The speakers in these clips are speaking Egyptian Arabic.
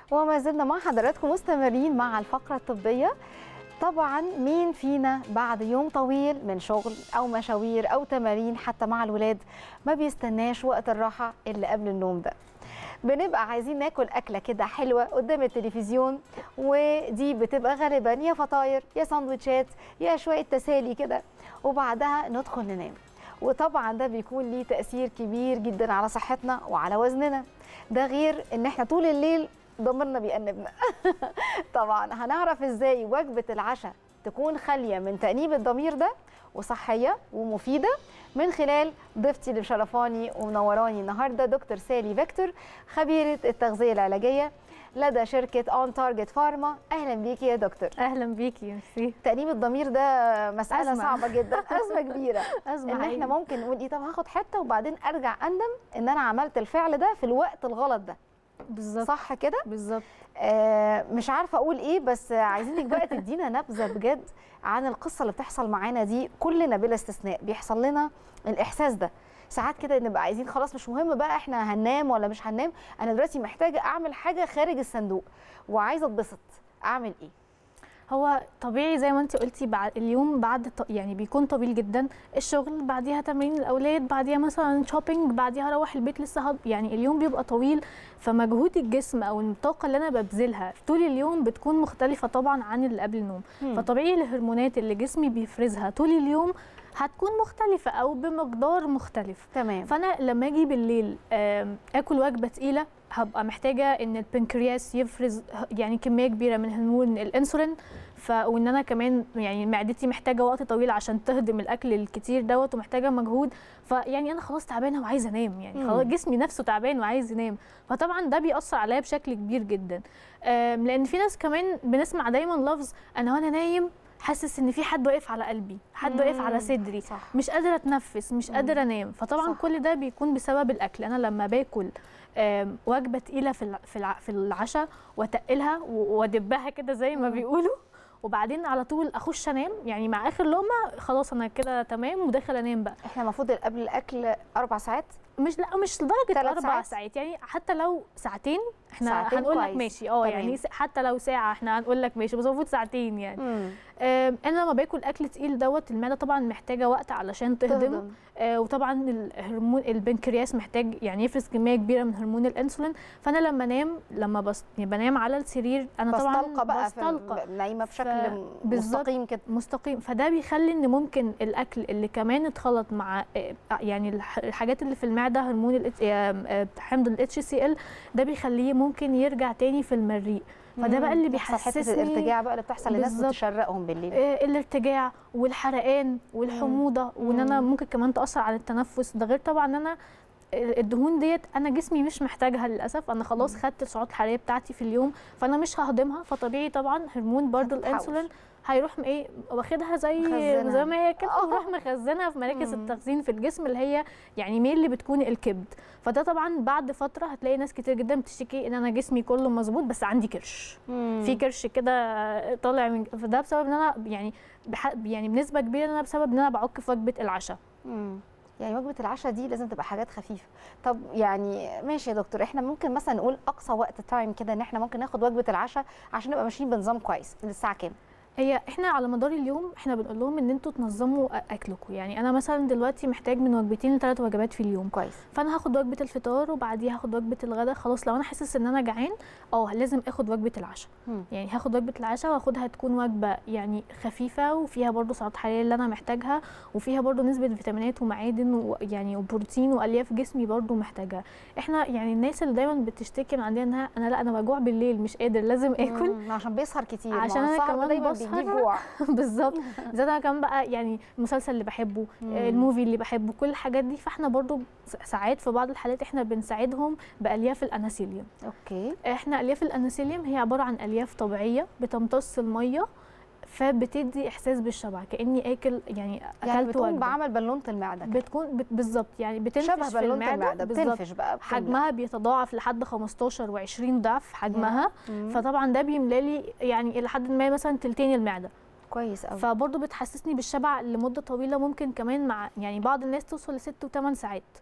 وما زلنا مع حضراتكم مستمرين مع الفقرة الطبية طبعا مين فينا بعد يوم طويل من شغل او مشاوير او تمارين حتى مع الولاد ما بيستناش وقت الراحة اللي قبل النوم ده بنبقى عايزين ناكل اكله كده حلوه قدام التلفزيون ودي بتبقى غالبا يا فطاير يا سندوتشات يا شويه تسالي كده وبعدها ندخل ننام وطبعا ده بيكون ليه تاثير كبير جدا على صحتنا وعلى وزننا ده غير ان احنا طول الليل ضميرنا بيأنبنا طبعا هنعرف ازاي وجبه العشاء تكون خاليه من تأنيب الضمير ده وصحيه ومفيده من خلال ضيفتي اللي مشرفاني ومنوراني النهارده دكتور سالي فيكتور خبيره التغذيه العلاجيه لدى شركه اون تارجت فارما اهلا بيكي يا دكتور اهلا بيكي ميرسي تأنيب الضمير ده مساله أزمة. صعبه جدا ازمه كبيره ازمه ان احنا حقيقي. ممكن نقول ايه طب هاخد حته وبعدين ارجع اندم ان انا عملت الفعل ده في الوقت الغلط ده بالظبط صح كده بالظبط آه مش عارفه اقول ايه بس عايزينك بقى تدينا نبذه بجد عن القصه اللي بتحصل معانا دي كلنا بلا استثناء بيحصل لنا الاحساس ده ساعات كده نبقى عايزين خلاص مش مهم بقى احنا هننام ولا مش هننام انا دلوقتي محتاجه اعمل حاجه خارج الصندوق وعايزه اتبسط اعمل ايه هو طبيعي زي ما انت قلتي بعد اليوم بعد ط- يعني بيكون طويل جدا الشغل بعديها تمرين الاولاد بعديها مثلا شوبينج بعديها اروح البيت لسه هض... يعني اليوم بيبقى طويل فمجهود الجسم او الطاقه اللي انا ببذلها طول اليوم بتكون مختلفه طبعا عن اللي قبل النوم فطبيعي الهرمونات اللي جسمي بيفرزها طول اليوم هتكون مختلفه او بمقدار مختلف تمام فانا لما اجي بالليل آم، اكل وجبه تقيله هبقى محتاجه ان البنكرياس يفرز يعني كميه كبيره من هرمون الانسولين ف وان انا كمان يعني معدتي محتاجه وقت طويل عشان تهضم الاكل الكتير دوت ومحتاجه مجهود فيعني انا خلاص تعبانه وعايزه انام يعني مم. خلاص جسمي نفسه تعبان وعايز ينام فطبعا ده بيأثر عليا بشكل كبير جدا آم، لان في ناس كمان بنسمع دايما لفظ انا وانا نايم حاسس ان في حد واقف على قلبي حد واقف على مم. صدري صح مش قادره اتنفس مش مم. قادره انام فطبعا صح. كل ده بيكون بسبب الاكل انا لما باكل آم، وجبه تقيله في الع- في الع- في العشاء واتقلها و- وادبها كده زي ما مم. بيقولوا وبعدين على طول اخش انام يعني مع اخر لقمه خلاص انا كده تمام وداخل انام بقى احنا المفروض قبل الاكل اربع ساعات مش لا مش لدرجه تلات اربع ساعات؟ ساعات يعني حتى لو ساعتين احنا ساعتين هنقول لك كويس. ماشي اه تمام. يعني س- حتى لو ساعه احنا هنقول لك ماشي بس المفروض ساعتين يعني مم. آم، انا لما باكل اكل تقيل دوت المعده طبعا محتاجه وقت علشان تهضم تهضم. آه، وطبعا الهرمون البنكرياس محتاج يعني يفرز كميه كبيره من هرمون الانسولين فانا لما انام لما بس يعني بنام على السرير انا طبعا بستلقى بقى في بستلقى نايمه بشكل ف- بالظبط. مستقيم كده مستقيم فده بيخلي ان ممكن الاكل اللي كمان اتخلط مع آه، يعني الح- الحاجات اللي في المعده هرمون ال آه، حمض الاتش سي ال ده بيخليه ممكن يرجع تاني في المريء فده بقى اللي بيحصل حته بيحسسني الارتجاع بقى اللي بتحصل للناس بالظبط. بتشرقهم بالليل آه، الارتجاع والحرقان والحموضه وان انا مم. ممكن كمان تاثر على التنفس ده غير طبعا ان انا آه، الدهون ديت انا جسمي مش محتاجها للاسف انا خلاص مم. خدت السعرات الحراريه بتاعتي في اليوم فانا مش ههضمها فطبيعي طبعا هرمون برضو هتتحول. الانسولين هيروح م- ايه واخدها زي مخزنها. زي ما هي كده آه. ويروح مخزنها في مراكز مم. التخزين في الجسم اللي هي يعني مين اللي بتكون الكبد فده طبعا بعد فتره هتلاقي ناس كتير جدا بتشتكي ان انا جسمي كله مظبوط بس عندي كرش في كرش كده طالع من فده بسبب ان انا يعني بح... يعني بنسبه كبيره ان انا بسبب ان انا بعك في وجبه العشاء مم. يعني وجبه العشاء دي لازم تبقى حاجات خفيفه طب يعني ماشي يا دكتور احنا ممكن مثلا نقول اقصى وقت تايم كده ان احنا ممكن ناخد وجبه العشاء عشان نبقى ماشيين بنظام كويس للساعه كام هي احنا على مدار اليوم احنا بنقول لهم ان انتوا تنظموا أ- اكلكم يعني انا مثلا دلوقتي محتاج من وجبتين لثلاث وجبات في اليوم كويس فانا هاخد وجبه الفطار وبعديها هاخد وجبه الغداء خلاص لو انا حاسس ان انا جعان اه لازم اخد وجبه العشاء مم. يعني هاخد وجبه العشاء واخدها تكون وجبه يعني خفيفه وفيها برضو سعرات حراريه اللي انا محتاجها وفيها برضو نسبه فيتامينات ومعادن ويعني وبروتين والياف جسمي برضو محتاجها احنا يعني الناس اللي دايما بتشتكي من عندنا انها انا لا انا بجوع بالليل مش قادر لازم اكل مم. عشان بيسهر كتير ما عشان هو أنا السهر ده كمان دايما بسهر. بيجيب جوع بالظبط زي انا كمان بقى يعني المسلسل اللي بحبه مم. آه، الموفي اللي بحبه كل الحاجات دي فاحنا برضو س- ساعات في بعض الحالات احنا بنساعدهم بالياف الاناسيليوم اوكي احنا الياف الاناسيليوم هي عباره عن الياف طبيعيه بتمتص الميه فبتدي احساس بالشبع كاني اكل يعني يعني اكلت بتقوم وجبه بعمل بالونه المعده كده. بتكون بت- بالظبط يعني بتنفش شبه في بالونه المعده المعده بالظبط. بتنفش بقى بتملى. حجمها بيتضاعف لحد 15 و20 ضعف حجمها مم. فطبعا ده بيملى لي يعني الى حد ما مثلا تلتين المعده كويس قوي فبرضه بتحسسني بالشبع لمده طويله ممكن كمان مع يعني بعض الناس توصل لست وثمان ساعات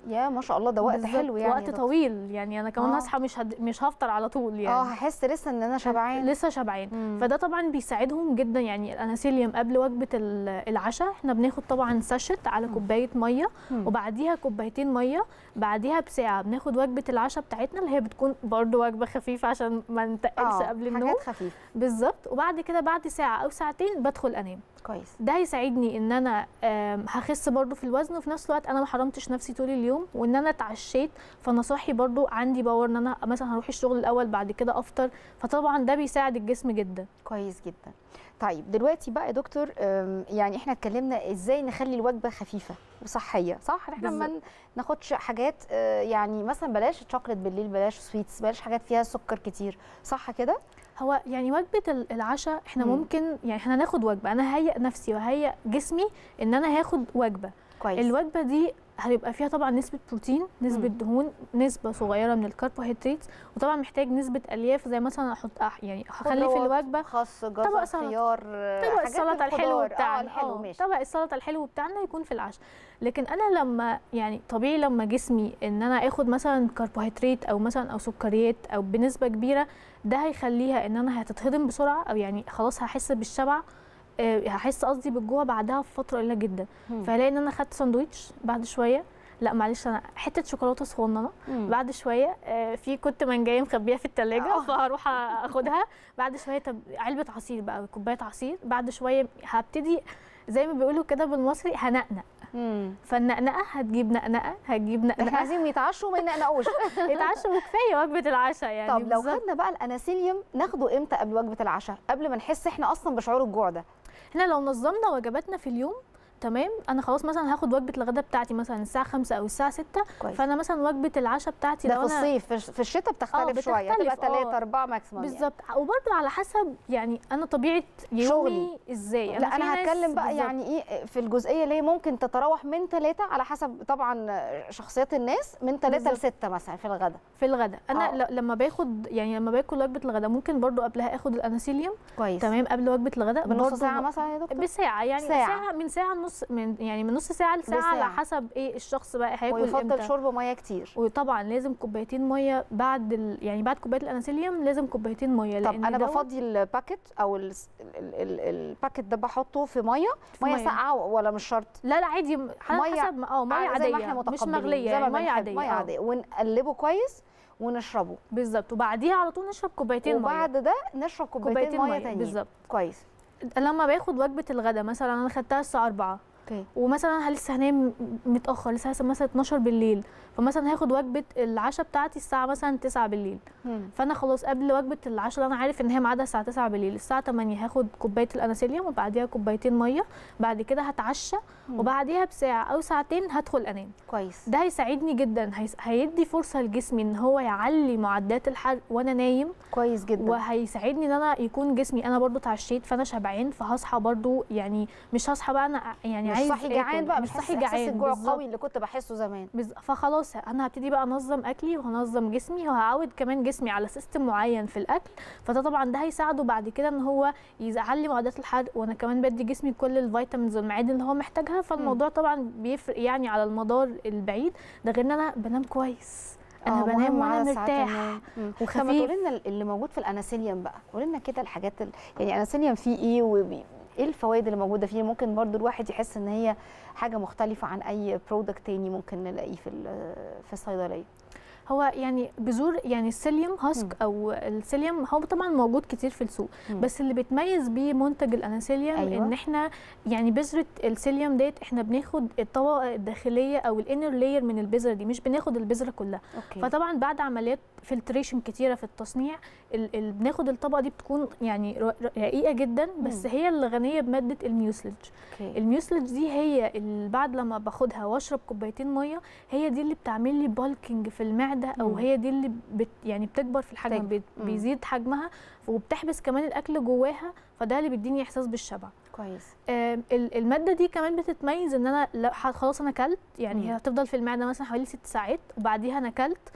يا ما شاء الله ده وقت بالظبط، حلو يعني يا وقت دكتور. طويل يعني انا كمان آه. هصحى مش هد... مش هفطر على طول يعني اه هحس لسه ان انا شبعان لسه شبعان مم. فده طبعا بيساعدهم جدا يعني الاناسيليوم قبل وجبه ال- العشاء احنا بناخد طبعا ساشت على كوبايه ميه مم. وبعديها كوبايتين ميه بعديها بساعه بناخد وجبه العشاء بتاعتنا اللي هي بتكون برضو وجبه خفيفه عشان ما نتقلش اه قبل النوم حاجات خفيفه بالظبط وبعد كده بعد ساعه او ساعتين بدخل انام كويس ده هيساعدني ان انا آم، هخس برضو في الوزن وفي نفس الوقت انا ما حرمتش نفسي طول اليوم وان انا اتعشيت فانا صاحي برضو عندي باور ان انا مثلا هروح الشغل الاول بعد كده افطر فطبعا ده بيساعد الجسم جدا كويس جدا طيب دلوقتي بقى يا دكتور أم، يعني احنا اتكلمنا ازاي نخلي الوجبه خفيفه وصحيه صح احنا ما بالظبط. ناخدش حاجات آه، يعني مثلا بلاش شوكليت بالليل بلاش سويتس بلاش حاجات فيها سكر كتير صح كده هو يعني وجبه ال- العشاء احنا مم. ممكن يعني احنا هناخد وجبه انا هيئ نفسي وهيئ جسمي ان انا هاخد وجبه كويس الوجبه دي هيبقى فيها طبعا نسبه بروتين نسبه مم. دهون نسبه صغيره من الكربوهيدرات وطبعا محتاج نسبه الياف زي مثلا احط أح- يعني هخلي في خضروات، الوجبه خس طبق جزر سلطة. خيار آه، طبق حاجات السلطه الحلو الخضار. بتاعنا اه الحلو آه، ماشي طبق السلطه الحلو بتاعنا يكون في العشاء لكن انا لما يعني طبيعي لما جسمي ان انا اخد مثلا كربوهيدرات او مثلا او سكريات او بنسبه كبيره ده هيخليها ان انا هتتهضم بسرعه او يعني خلاص هحس بالشبع آه، هحس قصدي بالجوع بعدها في فتره قليله جدا مم. فهلاقي ان انا خدت ساندوتش بعد شويه لا معلش انا حته شوكولاته صغننه مم. بعد شويه آه، في كنت منجايه مخبيها في التلاجة آه. فهروح اخدها بعد شويه طب علبه عصير بقى كوبايه عصير بعد شويه هبتدي زي ما بيقولوا كده بالمصري هنقنق مم. فالنقنقه هتجيب نقنقه هتجيب احنا نقنقه عايزين يتعشوا وما ينقنقوش اتعشوا وكفايه وجبه العشاء يعني طب لو بالظبط. خدنا بقى الاناسيليوم ناخده امتى قبل وجبه العشاء قبل ما نحس احنا اصلا بشعور الجوع ده احنا لو نظمنا وجباتنا في اليوم تمام انا خلاص مثلا هاخد وجبه الغداء بتاعتي مثلا الساعه 5 او الساعه 6 كويس فانا مثلا وجبه العشاء بتاعتي ده لو في انا الصيف في- في الشتاء بتختلف شويه بتختلف، تبقى 3 آه. 4 ماكسيموم يعني. بالظبط وبرده على حسب يعني انا طبيعه يومي شغلي. ازاي لا في انا ناس هتكلم بقى بالظبط. يعني ايه في الجزئيه اللي هي ممكن تتراوح من ثلاثة على حسب طبعا شخصيات الناس من ثلاثة بالظبط. لستة مثلا في الغداء في الغداء انا آه. ل- لما باخد يعني لما باكل وجبه الغداء ممكن برضو قبلها اخد الاناسيليوم كويس تمام قبل وجبه الغداء بنص برضو ساعه ب- مثلا يا دكتور بساعه يعني ساعة. ساعه, من ساعه نص من يعني من نص ساعه لساعه لساعة. على حسب ايه الشخص بقى هياكل ويفضل امتى شرب ميه كتير وطبعا لازم كوبايتين ميه بعد ال... يعني بعد كوبايه الاناسيليوم لازم كوبايتين ميه طب لان انا دوت بفضي الباكت او ال- ال- ال- الباكت ده بحطه في ميه في ميه مية. ساقعه ولا مش شرط لا لا عادي على مية حسب ما- اه ميه زي عاديه ما احنا مش متقبلين مغليه زي ما يعني ميه بنحب، عاديه ميه آه. عاديه ونقلبه كويس ونشربه بالظبط وبعديها على طول نشرب كوبايتين ميه وبعد ده نشرب كوبايتين, ميه تانيين بالظبط كويس لما باخد وجبه الغداء مثلا انا خدتها الساعه 4 اوكي ومثلا لسه هنام متاخر لسه هسه مثلا 12 بالليل فمثلا هاخد وجبه العشاء بتاعتي الساعه مثلا 9 بالليل مم. فانا خلاص قبل وجبه العشاء اللي انا عارف ان هي ميعادها الساعه 9 بالليل الساعه 8 هاخد كوبايه الاناسيليوم وبعديها كوبايتين ميه بعد كده هتعشى مم. وبعديها بساعه او ساعتين هدخل انام كويس ده هيساعدني جدا هيس- هيدي فرصه لجسمي ان هو يعلي معدات الحرق وانا نايم كويس جدا وهيساعدني ان انا يكون جسمي انا برضو اتعشيت فانا شبعان فهصحى برضو يعني مش هصحى بقى انا يعني مش عايز صاحي جعان آكل، بقى مش مش صاحي صاحي احساس جعان الجوع بالظبط. القوي اللي كنت بحسه زمان بز... فخلاص انا هبتدي بقى انظم اكلي وهنظم جسمي وهعود كمان جسمي على سيستم معين في الاكل فده طبعا ده هيساعده بعد كده ان هو يعلي معدات الحرق وانا كمان بدي جسمي كل الفيتامينز والمعادن اللي هو محتاجها فالموضوع طبعا بيفرق يعني على المدار البعيد ده غير ان انا بنام كويس انا آه، بنام مهم وانا عدد ساعات مرتاح النوم. مم. طب ما وخفيف. تقولي لنا اللي موجود في الاناسيليوم بقى قولي لنا كده الحاجات ال... يعني الاناسيليوم فيه ايه وبي... ايه الفوائد اللي موجوده فيه ممكن برضو الواحد يحس ان هي حاجه مختلفه عن اي برودكت تاني ممكن نلاقيه في ال- في الصيدليه هو يعني بذور يعني السيليوم مم. هاسك او السيليوم هو طبعا موجود كتير في السوق مم. بس اللي بيتميز بيه منتج الاناسيليوم أيوة. ان احنا يعني بذره السيليوم ديت احنا بناخد الطبقه الداخليه او الانر لاير من البذره دي مش بناخد البذره كلها اوكي فطبعا بعد عمليات فلتريشن كتيره في التصنيع ال ال بناخد الطبقه دي بتكون يعني ر- ر- رقيقه جدا بس مم. هي اللي غنيه بماده الميوسلج اوكي الميوسلج دي هي اللي بعد لما باخدها واشرب كوبايتين ميه هي دي اللي بتعمل لي بالكينج في المعده او مم. هي دي اللي بت يعني بتكبر في الحجم بتكبر. بيت مم. بيزيد حجمها وبتحبس كمان الاكل جواها فده اللي بيديني احساس بالشبع كويس آم، ال- الماده دي كمان بتتميز ان انا لو ح- خلاص انا اكلت يعني مم. هي هتفضل في المعده مثلا حوالي ست ساعات وبعديها انا اكلت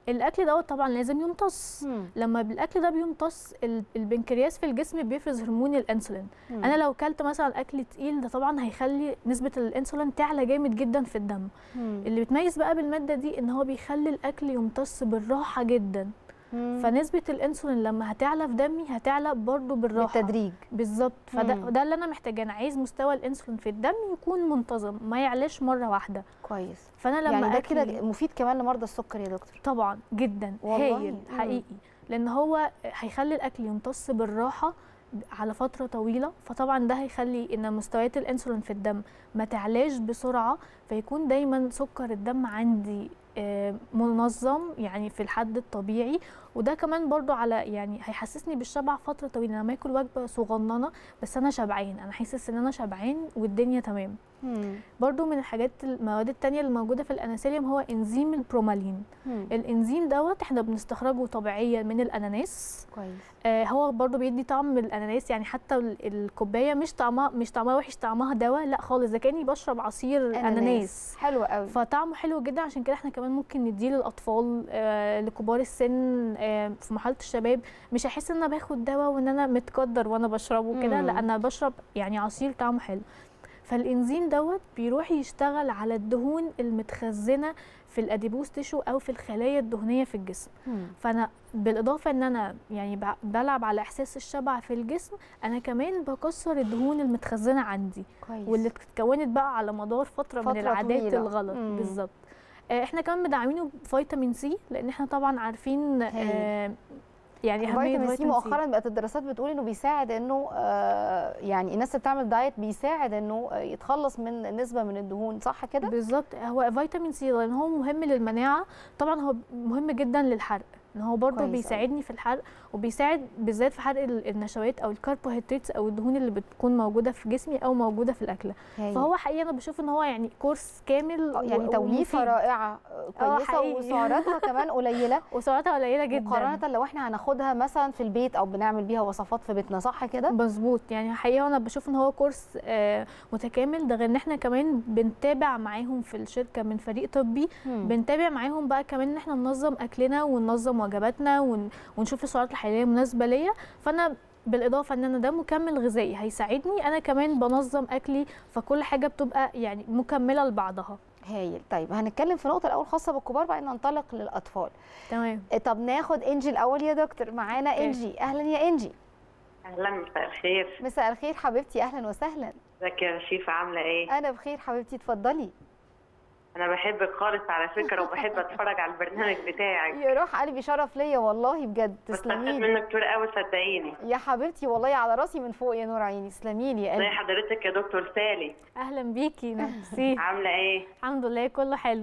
الاكل دوت طبعا لازم يمتص مم. لما الاكل ده بيمتص ال- البنكرياس في الجسم بيفرز هرمون الانسولين مم. انا لو كلت مثلا اكل تقيل ده طبعا هيخلي نسبه الانسولين تعلى جامد جدا في الدم مم. اللي بتميز بقى بالماده دي ان هو بيخلي الاكل يمتص بالراحه جدا مم. فنسبه الانسولين لما هتعلى في دمي هتعلى برضو بالراحه بالتدريج بالظبط فده مم. ده اللي انا محتاجاه انا عايز مستوى الانسولين في الدم يكون منتظم ما يعلاش مره واحده كويس فانا لما يعني ده أكلي- كده مفيد كمان لمرضى السكر يا دكتور طبعا جدا والله؟ هايل مم. حقيقي لان هو هيخلي الاكل يمتص بالراحه على فتره طويله فطبعا ده هيخلي ان مستويات الانسولين في الدم ما تعلاش بسرعه فيكون دايما سكر الدم عندي آه، منظم يعني في الحد الطبيعي وده كمان برضو على يعني هيحسسني بالشبع فتره طويله انا باكل وجبه صغننه بس انا شبعان انا حاسس ان انا شبعان والدنيا تمام مم. برضو من الحاجات المواد التانية اللي موجودة في الأناسيليوم هو إنزيم البرومالين مم. الإنزيم دوت احنا بنستخرجه طبيعيا من الأناناس كويس آه هو برضو بيدي طعم الأناناس يعني حتى ال- الكوباية مش طعمها مش طعمها وحش طعمها دواء لا خالص ده كأني بشرب عصير أناناس, أناناس. حلو قوي فطعمه حلو جدا عشان كده احنا كمان ممكن نديه للاطفال آه لكبار السن آه في مرحله الشباب مش هحس ان انا باخد دواء وان انا متقدر وانا بشربه كده مم. لا انا بشرب يعني عصير طعمه حلو فالانزيم دوت بيروح يشتغل على الدهون المتخزنه في الاديبوس تيشو او في الخلايا الدهنيه في الجسم مم. فانا بالاضافه ان انا يعني ب- بلعب على احساس الشبع في الجسم انا كمان بكسر الدهون المتخزنه عندي كويس واللي اتكونت بقى على مدار فتره, فترة من العادات طويلة. الغلط مم. بالظبط آه، احنا كمان مدعمينه بفيتامين سي لان احنا طبعا عارفين آه، يعني اهميه فيتامين سي مؤخرا بقت الدراسات بتقول انه بيساعد انه آه يعني الناس اللي بتعمل دايت بيساعد انه آه، يتخلص من نسبه من الدهون صح كده؟ بالظبط هو فيتامين سي لان هو مهم للمناعه طبعا هو مهم جدا للحرق ان هو برضه كويس أوي. بيساعدني في الحرق وبيساعد بالذات في حرق ال- النشويات او الكربوهيدرات او الدهون اللي بتكون موجوده في جسمي او موجوده في الاكله هايل. فهو حقيقي انا بشوف ان هو يعني كورس كامل آه، يعني و- توليفه ومفيد. رائعه آه، كويسه حقيقي. وسعراتها كمان قليله وسعراتها قليله جدا مقارنه لو احنا هناخدها مثلا في البيت او بنعمل بيها وصفات في بيتنا صح كده؟ مظبوط يعني حقيقه انا بشوف ان هو كورس آه، متكامل ده غير ان احنا كمان بنتابع معاهم في الشركه من فريق طبي مم. بنتابع معاهم بقى كمان ان احنا ننظم اكلنا وننظم وجباتنا ون... ونشوف السعرات الحراريه المناسبه ليا فانا بالاضافه ان انا ده مكمل غذائي هيساعدني انا كمان بنظم اكلي فكل حاجه بتبقى يعني مكمله لبعضها هايل طيب هنتكلم في نقطه الاول خاصه بالكبار بعدين ننطلق للاطفال تمام آه، طب ناخد انجي الاول يا دكتور معانا أوكي. انجي اهلا يا انجي اهلا مساء الخير مساء الخير حبيبتي اهلا وسهلا ازيك يا شيفا عامله ايه انا بخير حبيبتي اتفضلي انا بحبك خالص على فكره وبحب اتفرج على البرنامج بتاعك يا روح قلبي شرف ليا والله بجد بستفاد تسلمي لي منك كتير قوي صدقيني يا حبيبتي والله على راسي من فوق يا نور عيني تسلمي لي يا زي قلبي حضرتك يا دكتور سالي اهلا بيكي ميرسي عامله ايه الحمد لله كله حلو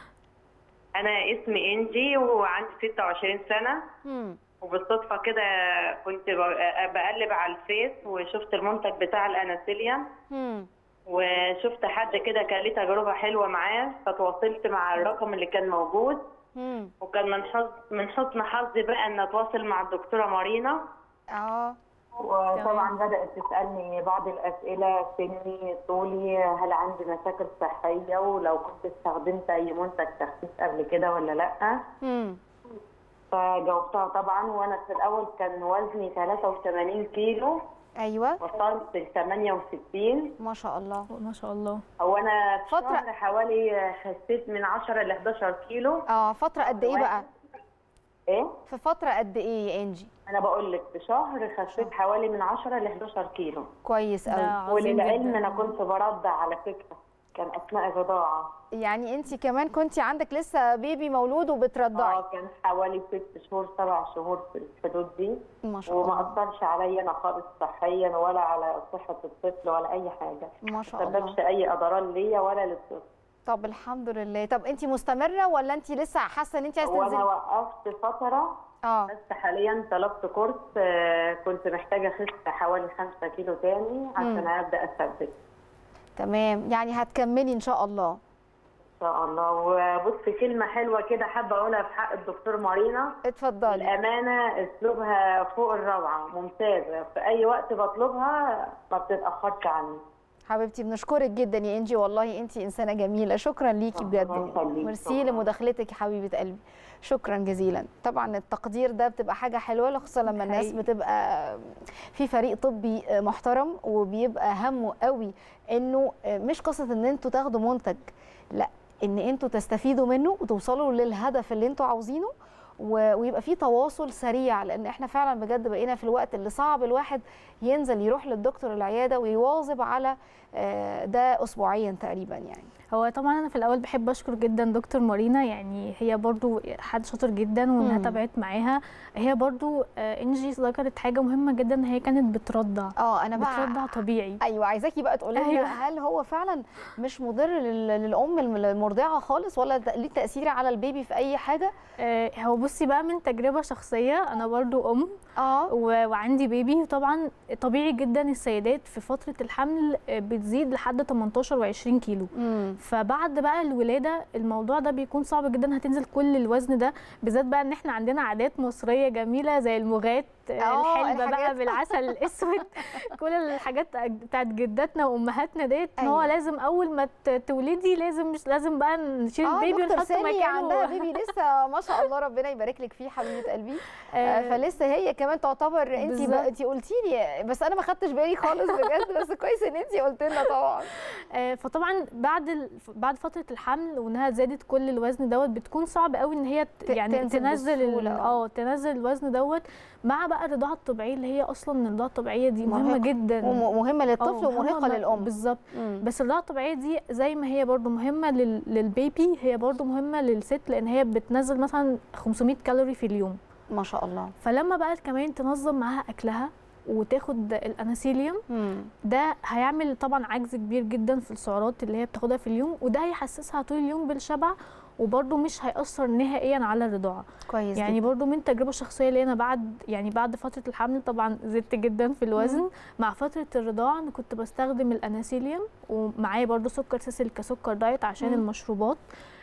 انا اسمي انجي وعندي 26 سنه مم. وبالصدفه كده كنت ب- بقلب على الفيس وشفت المنتج بتاع الاناسيليوم مم. وشفت حد كده كان ليه تجربه حلوه معاه فتواصلت مع الرقم اللي كان موجود مم. وكان من حظ من حسن حظي بقى ان اتواصل مع الدكتوره مارينا اه وطبعا بدأت تسألني بعض الأسئلة سني طولي هل عندي مشاكل صحية ولو كنت استخدمت أي منتج تخسيس قبل كده ولا لأ مم. فجاوبتها طبعا وأنا في الأول كان وزني 83 كيلو ايوه وصلت ل 68 ما شاء الله ما شاء الله هو أنا في فترة- شهر حوالي خسيت من 10 ل 11 كيلو اه فتره قد ايه بقى إيه؟ في فتره قد ايه يا انجي أنا بقول لك في شهر خسيت حوالي من 10 ل 11 كيلو كويس ده قوي عظيم وللعلم جدا أنا كنت برضع على فكرة كان أثناء الرضاعة يعني انت كمان كنتي عندك لسه بيبي مولود وبترضعي اه كان حوالي ست شهور سبع شهور في الحدود دي ما شاء وما الله اثرش عليا انا خالص صحيا ولا على صحه الطفل ولا اي حاجه ما ما شاء الله سببش اي اضرار ليا ولا للطفل طب الحمد لله طب انت مستمره ولا انت لسه حاسه ان انت عايزه وانا تنزلي وقفت فتره اه بس حاليا طلبت كورس آه، كنت محتاجه اخس حوالي 5 كيلو تاني عشان ابدا اثبت تمام يعني هتكملي ان شاء الله ان شاء الله وبص كلمه حلوه كده حابه اقولها في حق الدكتور مارينا اتفضلي الأمانة أسلوبها فوق الروعة ممتازة في أي وقت بطلبها ما بتتأخرش عني حبيبتي بنشكرك جدا يا انجي والله انت انسانه جميله شكرا ليكي بجد الله يخليك. ميرسي شكراً. لمداخلتك يا حبيبه قلبي شكرا جزيلا طبعا التقدير ده بتبقى حاجه حلوه خصوصا لما الناس حقيقي. بتبقى في فريق طبي محترم وبيبقى همه قوي انه مش قصه ان انتوا تاخدوا منتج لا ان انتوا تستفيدوا منه وتوصلوا للهدف اللي انتوا عاوزينه و- ويبقى في تواصل سريع لان احنا فعلا بجد بقينا في الوقت اللي صعب الواحد ينزل يروح للدكتور العياده ويواظب على آه، ده اسبوعيا تقريبا يعني هو طبعا انا في الاول بحب اشكر جدا دكتور مارينا يعني هي برضو حد شاطر جدا وانها مم. تابعت معاها هي برضو آه، انجي ذكرت حاجه مهمه جدا ان هي كانت بترضع اه انا بقى بترضع طبيعي ايوه عايزاكي بقى تقولي لنا أيوة. هل هو فعلا مش مضر لل- للام المرضعه خالص ولا ده ليه تاثير على البيبي في اي حاجه آه، هو بصي بقى من تجربه شخصيه انا برضو ام اه و- وعندي بيبي طبعا طبيعي جدا السيدات في فتره الحمل آه، بتزيد لحد 18 و20 كيلو امم فبعد بقى الولاده الموضوع ده بيكون صعب جدا هتنزل كل الوزن ده بالذات بقى ان احنا عندنا عادات مصريه جميله زي المغات آه، الحلبه الحاجات. بقى بالعسل الاسود كل الحاجات بتاعت جداتنا وامهاتنا ديت ان هو أيوة. لازم اول ما ت- تولدي لازم مش لازم بقى نشيل اه البيبي دكتور ونحطه سامي عندها مكانه بيبي لسه ما شاء الله ربنا يبارك لك فيه حبيبه قلبي آه، آه، فلسه هي كمان تعتبر انت بالظبط. انت قلتي لي بس انا ما خدتش بالي خالص بجد بس كويس ان انت قلت لنا طبعا آه، فطبعا بعد ال... بعد فتره الحمل وانها زادت كل الوزن دوت بتكون صعب قوي ان هي ت... ت- يعني تنزل تنزل ال- بسهولة، آه. اه تنزل الوزن دوت مع بقى الرضاعه الطبيعيه اللي هي اصلا الرضاعه الطبيعيه دي مهمه مرهقة. جدا ومهمه آه، للطفل مهمة ومرهقه م- للام بالظبط مم. بس الرضاعه الطبيعيه دي زي ما هي برضو مهمه لل... للبيبي هي برضو مهمه للست لان هي بتنزل مثلا 500 كالوري في اليوم ما شاء الله فلما بقى كمان تنظم معاها اكلها وتاخد الاناسيليوم مم. ده هيعمل طبعا عجز كبير جدا في السعرات اللي هي بتاخدها في اليوم وده هيحسسها طول اليوم بالشبع وبرده مش هيأثر نهائيا على الرضاعة كويس يعني جدا. برضو من تجربة شخصية لي أنا بعد يعني بعد فترة الحمل طبعا زدت جدا في الوزن مع فترة الرضاعة أنا كنت بستخدم الأناسيليوم ومعايا برضو سكر سيسل كسكر دايت عشان مم. المشروبات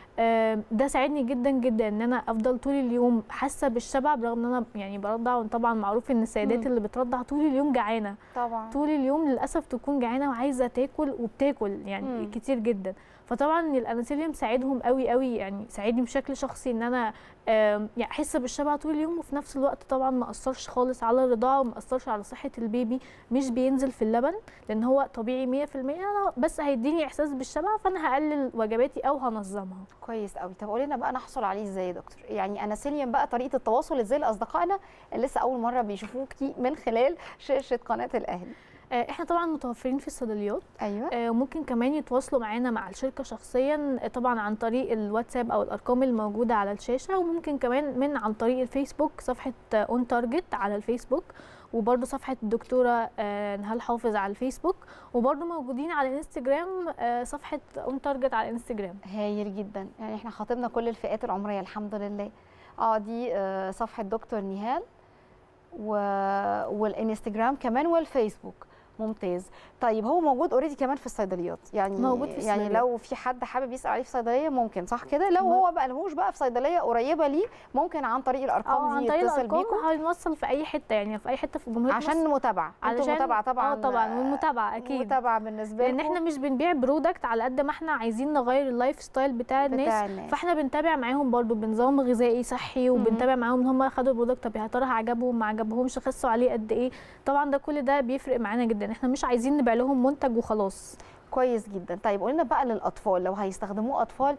آم، ده ساعدني جدا جدا ان انا افضل طول اليوم حاسه بالشبع برغم ان انا يعني برضع وطبعا معروف ان السيدات مم. اللي بترضع طول اليوم جعانه طبعا طول اليوم للاسف تكون جعانه وعايزه تاكل وبتاكل يعني مم. كتير جدا فطبعا الانسولين ساعدهم قوي قوي يعني ساعدني بشكل شخصي ان انا آم، يعني احس بالشبع طول اليوم وفي نفس الوقت طبعا ما اثرش خالص على الرضاعه وما اثرش على صحه البيبي مش بينزل في اللبن لان هو طبيعي 100% أنا بس هيديني احساس بالشبع فانا هقلل وجباتي او هنظمها كويس قوي طب قولي لنا بقى نحصل عليه ازاي يا دكتور يعني انا سيليم بقى طريقه التواصل ازاي لاصدقائنا اللي لسه اول مره بيشوفوكي من خلال شاشه قناه الاهلي آه، احنا طبعا متوفرين في الصيدليات ايوه آه، وممكن كمان يتواصلوا معانا مع الشركة شخصيا آه، طبعا عن طريق الواتساب أو الأرقام الموجودة على الشاشة وممكن كمان من عن طريق الفيسبوك صفحة اون تارجت على الفيسبوك وبرضه صفحة الدكتورة آه، نهال حافظ على الفيسبوك وبرضه موجودين على الانستجرام آه، صفحة اون تارجت على الانستجرام هايل جدا يعني احنا خاطبنا كل الفئات العمريه الحمد لله اه دي آه، صفحه دكتور نهال و... والانستجرام كمان والفيسبوك ممتاز طيب هو موجود اوريدي كمان في الصيدليات يعني موجود في يعني الصيدليات. لو في حد حابب يسال عليه في صيدليه ممكن صح كده لو مم. هو بقى لهوش بقى في صيدليه قريبه ليه ممكن عن طريق أو الارقام عن دي طريق يتصل الأرقام بيكم هنوصل في أي حتة يعني في أي حتة في جمهورية عشان مصر المتابعه انتوا علشان- متابعه طبعا اه طبعا والمتابعة أكيد متابعه بالنسبه لان لكم احنا مش بنبيع برودكت على قد ما احنا عايزين نغير اللايف ستايل بتاع الناس بتاع الناس فاحنا بنتابع معاهم برضو بنظام غذائي صحي وبنتابع معاهم ان هم خدوا البرودكت طب يا ترى عجبهم ما عجبهمش خسوا عليه قد ايه طبعا ده كل ده بيفرق معانا جدا احنا مش عايزين نبيع لهم منتج وخلاص كويس جدا طيب قلنا بقى للاطفال لو هيستخدموه اطفال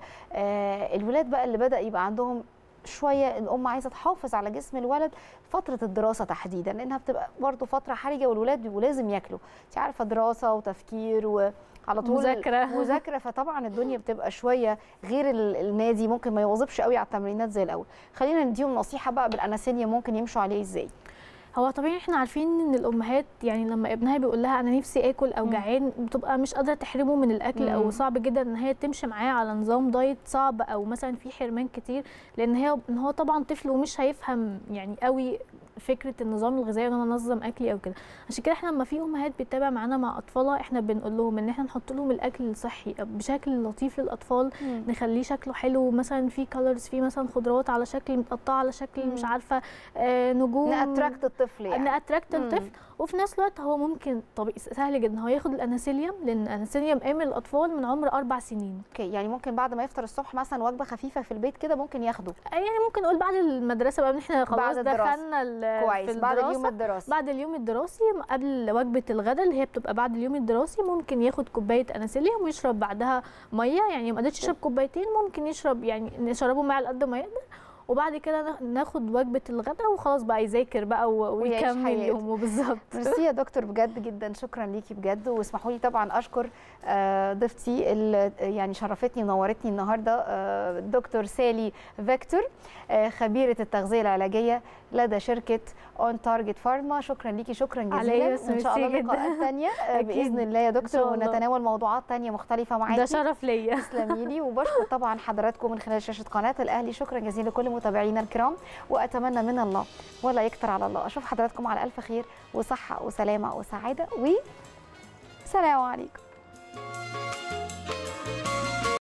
آه الولاد بقى اللي بدا يبقى عندهم شويه الام عايزه تحافظ على جسم الولد فتره الدراسه تحديدا لانها بتبقى برضه فتره حرجه والولاد بيبقوا لازم ياكلوا انت عارفه دراسه وتفكير وعلى طول مذاكرة. مذاكره فطبعا الدنيا بتبقى شويه غير ال- النادي ممكن ما يواظبش قوي على التمرينات زي الاول خلينا نديهم نصيحه بقى بالاناسينيا ممكن يمشوا عليه ازاي هو طبيعي احنا عارفين ان الامهات يعني لما ابنها بيقول لها انا نفسي اكل او مم. جعان بتبقى مش قادره تحرمه من الاكل مم. او صعب جدا ان هي تمشي معاه على نظام دايت صعب او مثلا في حرمان كتير لان هي ان هو طبعا طفل ومش هيفهم يعني قوي فكره النظام الغذائي ان انا انظم اكلي او كده عشان كده احنا لما في امهات بتتابع معانا مع اطفالها احنا بنقول لهم ان احنا نحط لهم الاكل الصحي بشكل لطيف للاطفال نخليه شكله حلو مثلا في كولرز في مثلا خضروات على شكل متقطعه على شكل مم. مش عارفه آه نجوم ناتراكت الطفل يعني ناتراكت مم. الطفل وفي نفس الوقت هو ممكن طبيعي سهل جدا هو ياخد الاناسيليوم لان الاناسيليوم امن للاطفال من عمر اربع سنين اوكي يعني ممكن بعد ما يفطر الصبح مثلا وجبه خفيفه في البيت كده ممكن ياخده يعني ممكن نقول بعد المدرسه بقى ان احنا خلاص بعد الدراسة. دخلنا ال- كويس في بعد اليوم الدراسة. الدراسي بعد اليوم الدراسي قبل وجبه الغداء اللي هي بتبقى بعد اليوم الدراسي ممكن ياخد كوبايه اناسيليوم ويشرب بعدها ميه يعني ما قدرش يشرب كوبايتين ممكن يشرب يعني نشربه مع على قد ما يقدر وبعد كده نا- ناخد وجبه الغداء وخلاص بقى يذاكر بقى و- ويعيش ويكمل حياته. يومه بالظبط ميرسي يا دكتور بجد جدا شكرا ليكي بجد واسمحوا لي طبعا اشكر آه، ضيفتي اللي يعني شرفتني ونورتني النهارده آه، دكتور سالي فيكتور آه، خبيره التغذيه العلاجيه لدى شركه اون تارجت فارما شكرا ليكي شكرا على جزيلا إيه بس وان شاء الله ميرسي جدا. لقاءات ثانيه أكيد. باذن الله يا دكتور شاء الله. ونتناول موضوعات ثانيه مختلفه معاكي ده شرف ليا تسلمي لي وبشكر طبعا حضراتكم من خلال شاشه قناه الاهلي شكرا جزيلا لكل متابعينا الكرام واتمنى من الله ولا يكتر على الله اشوف حضراتكم على الف خير وصحه وسلامه وسعاده و سلام عليكم